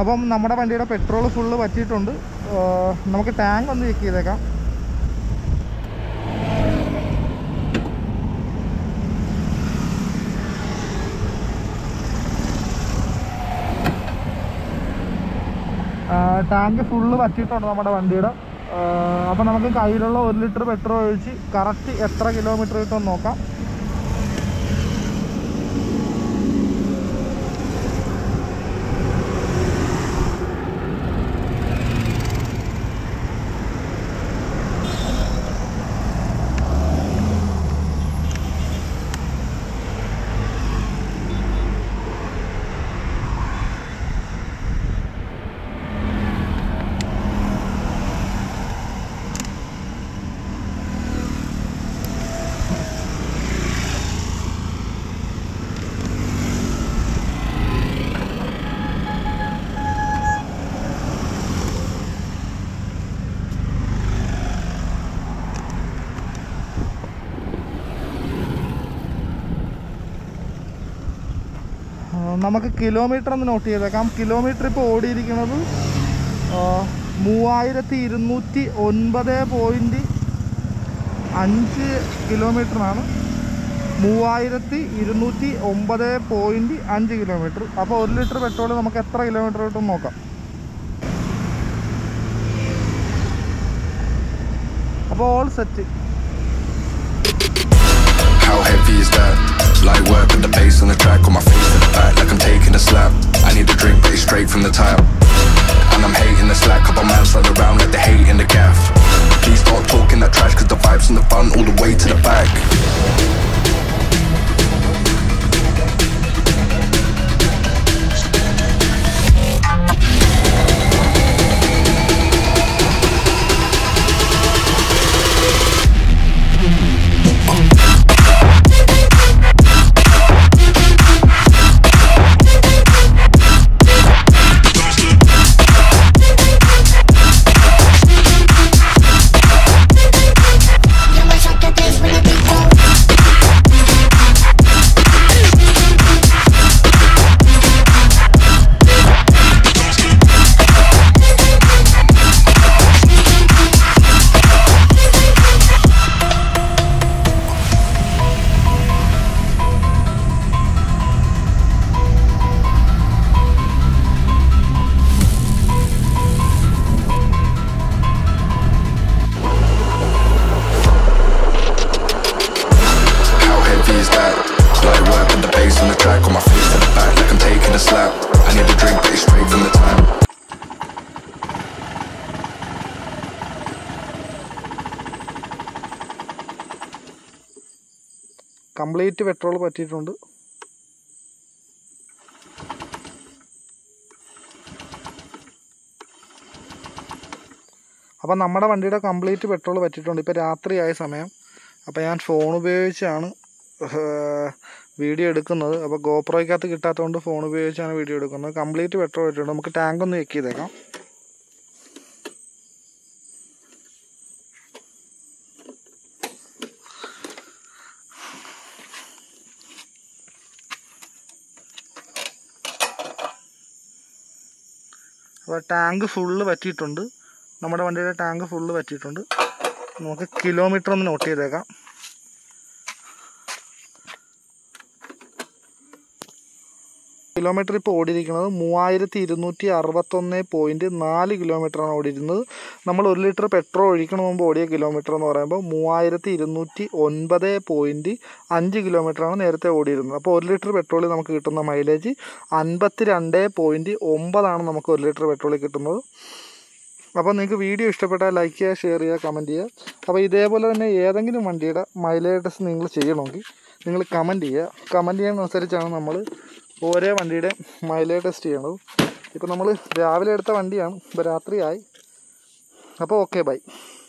അപ്പം നമ്മുടെ വണ്ടിയുടെ പെട്രോൾ ഫുള്ള് പറ്റിയിട്ടുണ്ട് ആ, നമുക്ക് ടാങ്ക് ഒന്ന് ചെക്ക് ചെയ്തേക്കാം ടാങ്ക് ഫുള്ള് പറ്റിയിട്ടുണ്ട് നമ്മുടെ വണ്ടിയുടെ അപ്പം നമുക്ക് കയ്യിലുള്ള ഒരു ലിറ്റർ പെട്രോൾ ഒഴിച്ച് കറക്റ്റ് എത്ര കിലോമീറ്റർ കിട്ടുമെന്ന് നോക്കാം ആ, നമുക്ക് കിലോമീറ്റർ ഒന്ന് നോട്ട് ചെയ്തേക്കാം കിലോമീറ്റർ ഇപ്പോൾ ഓടിയിരിക്കുന്നത് ആ, മൂവായിരത്തി ഇരുന്നൂറ്റി ഒൻപത് പോയിൻറ്റ് അഞ്ച് കിലോമീറ്ററാണ് മൂവായിരത്തി ഇരുന്നൂറ്റി ഒമ്പത് പോയിൻറ്റ് അഞ്ച് കിലോമീറ്റർ അപ്പോൾ ഒരു ലിറ്റർ പെട്രോൾ നമുക്ക് എത്ര കിലോമീറ്റർ കിട്ടും നോക്കാം അപ്പോൾ all set How heavy is that? Light work with the bass on the track, on my face to the back, like I'm taking a slap. I need a drink, but it's straight from the tap. And I'm hating the slack, couple man slide around like the hate in the gaff. Please stop talking that trash, cause the vibes in the front all the way to the back. You wish I could dance when the beat goes. How heavy is that? Light work with the bass on the track, on my face to the back, like I'm taking a slap. I need a drink, but it's straight from the tap. Complete petrol പറ്റിയിട്ടുണ്ട് അപ്പം നമ്മുടെ വണ്ടിയുടെ complete petrol പറ്റിയിട്ടുണ്ട് ഇപ്പോൾ രാത്രിയായ സമയം അപ്പോൾ ഞാൻ ഫോൺ ഉപയോഗിച്ചാണ് വീഡിയോ എടുക്കുന്നത് അപ്പോൾ ഗോപ്രോയ്ക്കകത്ത് കിട്ടാത്തതുകൊണ്ട് ഫോൺ ഉപയോഗിച്ചാണ് വീഡിയോ എടുക്കുന്നത് കംപ്ലീറ്റ് പെട്രോൾ പറ്റിയിട്ടുണ്ട് നമുക്ക് ടാങ്ക് ഒന്ന് ചെക്ക് ചെയ്തേക്കാം അപ്പോൾ ടാങ്ക് ഫുള്ള് പറ്റിയിട്ടുണ്ട് നമ്മുടെ വണ്ടിയുടെ ടാങ്ക് ഫുള്ള് പറ്റിയിട്ടുണ്ട് നമുക്ക് കിലോമീറ്റർ ഒന്ന് നോട്ട് ചെയ്തേക്കാം കിലോമീറ്റർ ഇപ്പോൾ ഓടിയിരിക്കുന്നത് മൂവായിരത്തി ഇരുന്നൂറ്റി അറുപത്തൊന്ന് പോയിൻറ്റ് നാല് കിലോമീറ്ററാണ് ഓടിയിരുന്നത് നമ്മൾ ഒരു ലിറ്റർ പെട്രോൾ ഒഴിക്കണ മുമ്പ് ഓടിയ കിലോമീറ്റർ എന്ന് പറയുമ്പോൾ മൂവായിരത്തി ഇരുന്നൂറ്റി ഒൻപത് പോയിൻറ്റ് അഞ്ച് കിലോമീറ്ററാണ് നേരത്തെ ഓടിയിരുന്നത് അപ്പോൾ ഒരു ലിറ്റർ പെട്രോളിൽ നമുക്ക് കിട്ടുന്ന മൈലേജ് അൻപത്തി രണ്ട് പോയിൻറ്റ് ഒമ്പതാണ് നമുക്ക് ഒരു ലിറ്റർ പെട്രോളിൽ കിട്ടുന്നത് അപ്പോൾ നിങ്ങൾക്ക് വീഡിയോ ഇഷ്ടപ്പെട്ടാൽ ലൈക്ക് ചെയ്യുക ഷെയർ ചെയ്യുക കമൻറ്റ് ചെയ്യുക അപ്പോൾ ഇതേപോലെ തന്നെ ഏതെങ്കിലും വണ്ടിയുടെ മൈലേജ് ടെസ്റ്റ് നിങ്ങൾ ചെയ്യണമെങ്കിൽ നിങ്ങൾ കമൻറ്റ് ചെയ്യുക കമൻറ്റ് ചെയ്യുന്നതനുസരിച്ചാണ് നമ്മൾ ഓരോ വണ്ടിയുടെ മൈലേജ് ടെസ്റ്റ് ചെയ്യണത് ഇപ്പോൾ നമ്മൾ രാവിലെ എടുത്ത വണ്ടിയാണ് ഇപ്പോൾ രാത്രിയായി അപ്പോൾ ഓക്കെ ബൈ